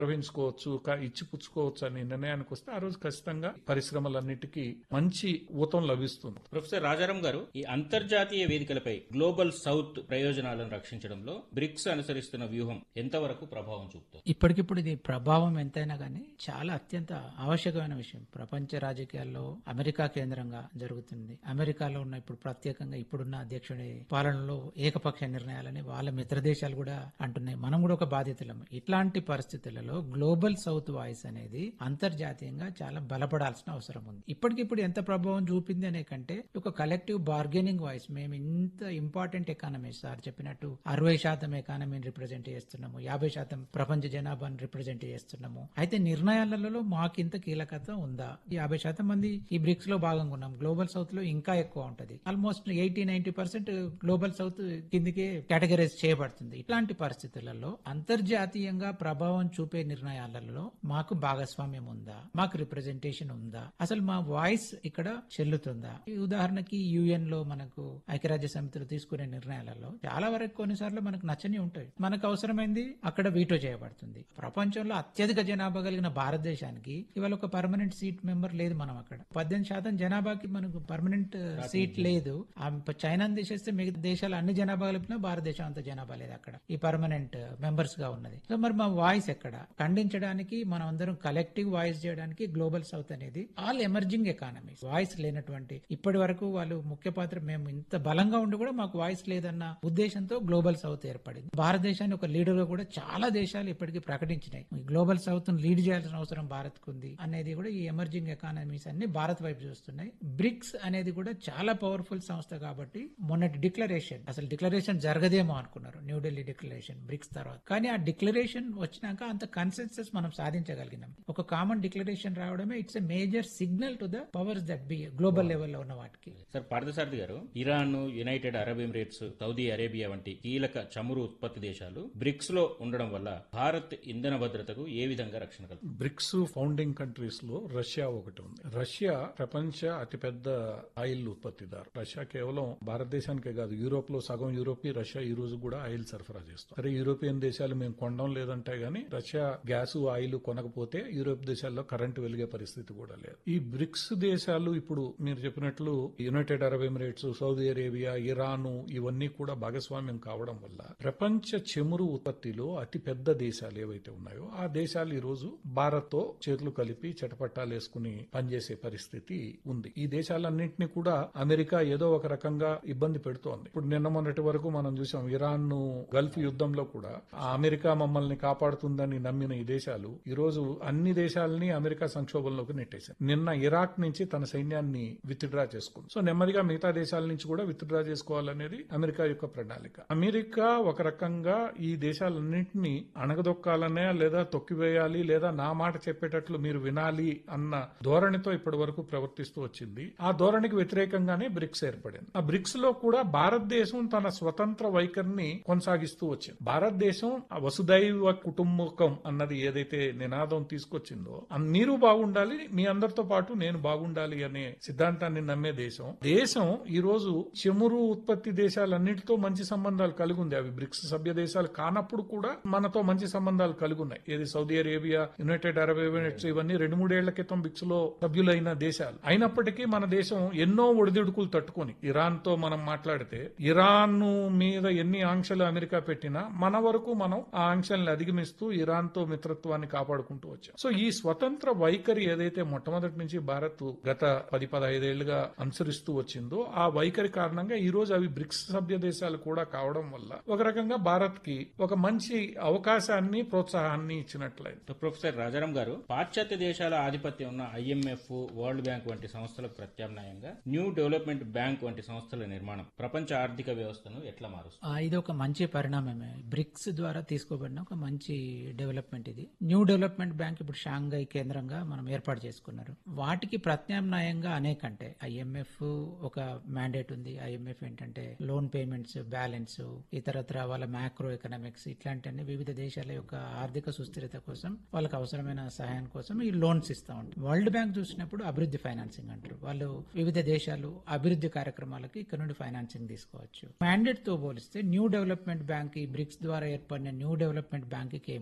ప్రవహించుకోవచ్చు కా- ఇచ్చి పుచ్చుకోవచ్చు అనే నిర్ణయానికి వస్తే ఆ రోజు ఖచ్చితంగా పరిశ్రమలన్నిటికీ మంచి ఊతం లభిస్తుంది ప్రొఫెసర్ రాజారాం గారు ఈ అంతర్జాతీయ వేదికలపై గ్లోబల్ సౌత్ ప్రయోజనాలను రక్షించడంలో బ్రిక్స్ అనుసరిస్తున్న వ్యూహం ఎంతవరకు ప్రభావం చూపుతుంది ఇప్పటికిప్పుడు ఇది ప్రభావం ఎంతైనా కానీ చాలా అత్యంత ఆవశ్యకమైన విషయం ప్రపంచ రాజకీయాల్లో అమెరికా కేంద్రంగా జరుగుతుంది అమెరికాలో ఉన్న ఇప్పుడు ప్రత్యేకంగా ఇప్పుడున్న అధ్యక్షుడి పాలనలో ఏకపక్ష నిర్ణయాలని వాళ్ళ మిత్ర దేశాలు కూడా అంటున్నాయి మనం కూడా ఒక బాధ్యతలం ఇట్లాంటి పరిస్థితులలో గ్లోబల్ సౌత్ వాయిస్ అనేది అంతర్జాతీయంగా చాలా బలపడాల్సిన అవసరం ఉంది ఇప్పటికిప్పుడు ఎంత ప్రభావం చూపింది అనే కంటే ఒక కలెక్టివ్ బార్గెనింగ్ వాయిస్ మేము ఇంత ఇంపార్టెంట్ ఎకానమీ సార్ చెప్పినట్టు అరవై శాతం ఎకానమీని రిప్రజెంట్ చేస్తున్నాము యాభై శాతం ప్రపంచ జనాభాను రిప్రజెంట్ చేస్తున్నాము అయితే నిర్ణయాలలో మాకు ఇంత కీలకత ఉందా ఈ యాభై శాతం మంది ఈ బ్రిక్స్ లో భాగంగా ఉన్నాం గ్లోబల్ సౌత్ లో ఇంకా ఎక్కువ ఉంటది almost eighty ninety percent global south కిందికే కేటగరైజ్ చేయబడుతుంది ఇట్లాంటి పరిస్థితులలో అంతర్జాతీయంగా ప్రభావం చూపే నిర్ణయాలలో మాకు భాగస్వామ్యం ఉందా మాకు రిప్రజెంటేషన్ ఉందా అసలు మా వాయిస్ ఇక్కడ చెల్లుతుందా ఈ ఉదాహరణకి యుఎన్ లో మనకు ఐక్యరాజ్య సమితిలో తీసుకునే నిర్ణయాలలో చాలా వరకు కొన్నిసార్లు మనకు నచ్చని ఉంటాయి మనకు అవసరమైంది అక్కడ వీటో చేయబడుతుంది ప్రపంచంలో అత్యధిక జనాభా కలిగిన భారతదేశానికి ఇవాళ ఒక పర్మనెంట్ సీట్ మెంబర్ లేదు మనం అక్కడ పద్దెనిమిది శాతం జనాభాకి మనకు పర్మనెంట్ సీట్ లేదు ఆ చైనాని తీసేస్తే మిగతా దేశాలు అన్ని జనాభా కలిపినా భారతదేశం అంత జనాభా లేదు అక్కడ ఈ పర్మనెంట్ మెంబర్స్ గా ఉన్నది సో మరి మా వాయిస్ ఎక్కడ ఖండించడానికి మనం అందరం కలెక్టివ్ వాయిస్ చేయడానికి గ్లోబల్ సౌత్ అనేది ఆల్ ఎమర్జింగ్ ఎకానమీస్ వాయిస్ లేనటువంటి ఇప్పటి వరకు వాళ్ళు ముఖ్య పాత్ర మేము ఇంత బలంగా ఉండి కూడా మాకు వాయిస్ లేదన్న ఉద్దేశంతో గ్లోబల్ సౌత్ ఏర్పడింది భారతదేశాన్ని ఒక లీడర్ గా కూడా చాలా దేశాలు ఇప్పటికీ ప్రకటించినాయి ఈ గ్లోబల్ సౌత్ ను లీడ్ చేయాల్సిన అవసరం భారత్ ఉంది అనేది కూడా ఈ ఎమర్జింగ్ ఎకానమీస్ అన్ని భారత్ వైపు చూస్తున్నాయి బ్రిక్స్ అనేది కూడా చాలా పవర్ఫుల్ సంస్థ కాబట్టి మొన్నటి డిక్లరేషన్ అసలు డిక్లరేషన్ జరగదేమో అనుకున్నారు న్యూఢిల్లీ డిక్లరేషన్ బ్రిక్స్ తర్వాత కానీ ఆ డిక్లరేషన్ వచ్చినాక అంత కన్సెన్సస్ మనం సాధించగలిగినాం ఒక కామన్ డిక్లరేషన్ రావడమే it's a major signal to the powers that be global లెవెల్లో ఉన్న వాటికి sir Parthasarathi garu Iran United Arab Emirates Saudi Arabia వంటి కీలక చమురు ఉత్పత్తి దేశాలు బ్రిక్స్ లో ఉండడం వల్ల భారత్ ఇంధన భద్రతకు ఏ విధంగా రక్షణ కలుగుతుంది బ్రిక్స్ ఫౌండింగ్ కంట్రీస్ లో రష్యా ఒకటి ఉంది రష్యా ప్రపంచ అతిపెద్ద ఆయిల్ ఉత్పత్తిదారు రష్యా కేవలం భారతదేశానికే కాదు యూరోప్ లో సగం యూరోప్ కి రష్యా ఈ రోజు కూడా ఆయిల్ సరఫరా చేస్తుంది సరే యూరోపియన్ దేశాలు మేము కొనడం లేదంటే గానీ రష్యా గ్యాస్ ఆయిల్ కొనకపోతే యూరోప్ దేశాల్లో కరెంటు వెలిగే పరిస్థితి కూడా లేదు ఈ బ్రిక్స్ దేశాలు ఇప్పుడు మీరు చెప్పినట్లు United Arab Emirates Saudi Arabia Iran ఇవన్నీ కూడా భాగస్వామ్యం కావడం వల్ల ప్రపంచ చమురు ఉత్పత్తిలో అతి పెద్ద దేశాలు ఏవైతే ఉన్నాయో ఆ దేశాలు ఈ రోజు భారత్ తో చేతులు కలిపి చెటపట్టాలు వేసుకుని పనిచేసే పరిస్థితి ఉంది ఈ దేశాలన్నింటినీ కూడా అమెరికా ఏదో ఒక రకంగా ఇబ్బంది పెడుతోంది ఇప్పుడు నిన్న మొన్నటి వరకు మనం చూసాం ఇరాన్ గల్ఫ్ యుద్ధంలో కూడా ఆ అమెరికా మమ్మల్ని కాపాడుతుందని నమ్మిన ఈ దేశాలు ఈ రోజు అన్ని దేశాలని అమెరికా సంక్షోభంలోకి నెట్టేశారు నిన్న ఇరాక్ నుంచి తన సైన్యాన్ని విత్డ్రా చేసుకుంది సో నెమ్మదిగా మిగతా దేశాల నుంచి కూడా విత్డ్రా చేసుకోవాలనేది అమెరికా యొక్క ప్రణాళిక అమెరికా ఒక రకంగా ఈ దేశాలన్నింటినీ అణగదొక్కాలనే లేదా తొక్కివేయాలి లేదా నా మాట చెప్పేటట్లు మీరు వినాలి అన్న ధోరణితో ఇప్పటి వరకు ప్రవర్తిస్తూ వచ్చింది ఆ ధోరణికి వ్యతిరేకంగానే బ్రిక్స్ ఏర్పడింది ఆ బ్రిక్స్ లో కూడా భారతదేశం తన స్వతంత్ర వైఖరిని కొనసాగిస్తూ వచ్చింది భారతదేశం ఆ వసుదైవ కుటుంబకం అన్నది ఏదైతే నినాదం తీసుకొచ్చిందో ఆ మీరు బాగుండాలి మీ అందరితో పాటు నేను బాగుండాలి అనే సిద్ధాంతాన్ని నమ్మే దేశం దేశం ఈ రోజు చమురు ఉత్పత్తి దేశాలన్నిటితో మంచి సంబంధాలు కలిగి ఉంది అవి బ్రిక్స్ సభ్య దేశాలు కానప్పుడు కూడా మనతో మంచి సంబంధాలు కలిగి ఉన్నాయి ఏది Saudi Arabia United Arab Emirates ఇవన్నీ రెండు మూడేళ్ల క్రితం బ్రిక్స్ లో సభ్యులైన దేశాలు అయినప్పటికీ మన దేశం ఎన్నో ఒడిదుడుకులు తట్టుకొని ఇరాన్ తో మనం మాట్లాడితే ఇరాన్ మీద ఎన్ని ఆంక్షలు అమెరికా పెట్టినా మన వరకు మనం ఆ ఆంక్షల్ని అధిగమిస్తూ ఇరాన్ తో మిత్రత్వాన్ని కాపాడుకుంటూ వచ్చాం సో ఈ స్వతంత్ర వైఖరి ఏదైతే మొట్టమొదటి నుంచి భారత్ గత పది పదహైదేళ్లుగా అనుసరిస్తూ వచ్చిందో ఆ వైఖరి కారణంగా ఈ రోజు అవి బ్రిక్స్ సభ్య దేశాలు కూడా కావడం వల్ల ఒక రకంగా భారత్ కి ఒక మంచి అవకాశాన్ని ప్రోత్సాహాన్ని ఇచ్చినట్లయింది సో ప్రొఫెసర్ రాజారాం గారు పాశ్చాత్య దేశాల ఆధిపత్యం ఉన్న ఐఎంఎఫ్ వరల్డ్ బ్యాంక్ వంటి సంస్థలకు ప్రత్యామ్నాయంగా న్యూ డెవలప్మెంట్ బ్యాంక్ వంటి సంస్థల నిర్మాణం ప్రపంచ ఆర్థిక వ్యవస్థను ఎట్లా మారుస్తుంది ఆ, ఇది ఒక మంచి పరిణామమే బ్రిక్స్ ద్వారా తీసుకోబడిన ఒక మంచి డెవలప్మెంట్ ఇది న్యూ డెవలప్మెంట్ బ్యాంక్ ఇప్పుడు షాంఘై కేంద్రంగా మనం ఏర్పాటు చేసుకున్నారు వాటికి ప్రత్యామ్నాయంగా అనేక అంటే ఐఎంఎఫ్ ఒక మ్యాండేట్ ఉంది ఐఎంఎఫ్ ఏంటంటే లోన్ పేమెంట్స్ బ్యాలెన్స్ ఇతరత్ర వాళ్ళ మ్యాక్రో ఎకనామిక్స్ ఇట్లాంటి వివిధ దేశాల యొక్క ఆర్థిక సుస్థిరత కోసం వాళ్ళకి అవసరమైన సహాయం కోసం ఈ లోన్స్ ఇస్తా ఉంటారు వరల్డ్ బ్యాంక్ చూసినప్పుడు అభివృద్ధి ఫైనాన్సింగ్ అంటారు వాళ్ళు వివిధ దేశాలు అభివృద్ధి కార్యక్రమాలకి ఇక్కడ నుండి ఫైనాన్సింగ్ తీసుకోవచ్చు మ్యాండేట్ తో పోలిస్తే న్యూ డెవలప్మెంట్ బ్యాంక్ ఈ బ్రిక్స్ ద్వారా ఏర్పడిన న్యూ డెవలప్మెంట్ బ్యాంక్ కి ఏముందంటే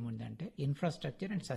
ఇన్ఫ్రాస్ట్రక్చర్ అండ్